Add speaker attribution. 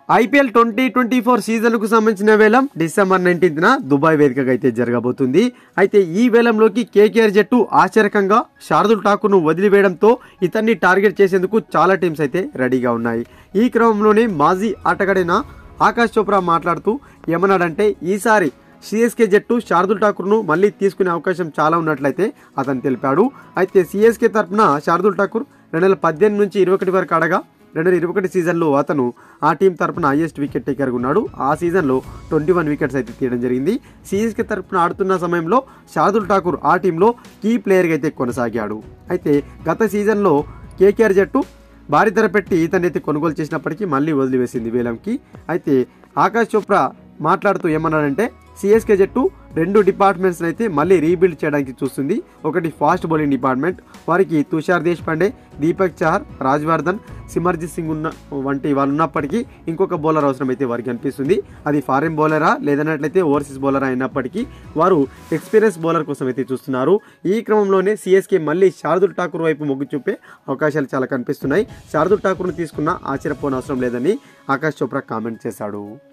Speaker 1: IPL twenty twenty four సీజన్కు సంబంధించిన వేలం డిసెంబర్ నైన్టీన్త్న దుబాయ్ వేదికగా అయితే జరగబోతుంది అయితే ఈ వేలంలోకి కేకేఆర్ జట్టు ఆశ్చర్యకంగా శార్దుల్ ఠాకూర్ను వదిలివేయడంతో ఇతన్ని టార్గెట్ చేసేందుకు చాలా టీమ్స్ అయితే రెడీగా ఉన్నాయి ఈ క్రమంలోనే మాజీ ఆటగాడైన ఆకాష్ చోప్రా మాట్లాడుతూ ఏమన్నాడంటే ఈసారి సిఎస్కే జట్టు శార్దుల్ ఠాకూర్ను మళ్ళీ తీసుకునే అవకాశం చాలా ఉన్నట్లయితే అతను తెలిపాడు అయితే సిఎస్కే తరఫున శార్దుల్ ఠాకూర్ రెండు వేల పద్దెనిమిది నుంచి ఇరవై ఒకటి వరకు ఆడగా రెండు వేల ఇరవై ఒకటి సీజన్లో అతను ఆ టీం తరపున హైయెస్ట్ వికెట్ టేకర్గా ఉన్నాడు ఆ సీజన్లో ట్వంటీ వన్ వికెట్స్ అయితే తీయడం జరిగింది సిఎస్కే తరపున ఆడుతున్న సమయంలో శార్దుల్ ఠాకూర్ ఆ టీంలో కీ ప్లేయర్గా అయితే కొనసాగాడు అయితే గత సీజన్లో కేకేఆర్ జట్టు భారీ ధర పెట్టి ఇతనైతే కొనుగోలు చేసినప్పటికీ మళ్ళీ వదిలివేసింది వేలంకి అయితే ఆకాష్ చోప్రా మాట్లాడుతూ ఏమన్నాడంటే సిఎస్కే జట్టు రెండు డిపార్ట్మెంట్స్ని అయితే మళ్ళీ రీబిల్డ్ చేయడానికి చూస్తుంది ఒకటి ఫాస్ట్ బౌలింగ్ డిపార్ట్మెంట్ వారికి తుషార్ దేశ్పాండే దీపక్ చహర్ రాజ్వర్ధన్ సిమర్జిత్ సింగ్ ఉన్న వంటి వాళ్ళు ఉన్నప్పటికీ ఇంకొక బౌలర్ అవసరం అయితే వారికి అనిపిస్తుంది అది ఫారెన్ బౌలరా లేదన్నట్లయితే ఓవర్సీస్ బౌలర్ అయినప్పటికీ వారు ఎక్స్పీరియన్స్ బౌలర్ కోసం అయితే చూస్తున్నారు ఈ క్రమంలోనే సిఎస్కే మళ్ళీ శార్దుల్ ఠాకూర్ వైపు మొగ్గు చూపే అవకాశాలు చాలా కనిపిస్తున్నాయి శార్దుల్ ఠాకూర్ను తీసుకున్న ఆశ్చర్యపోనవసరం లేదని ఆకాష్ చోప్రా కామెంట్ చేశాడు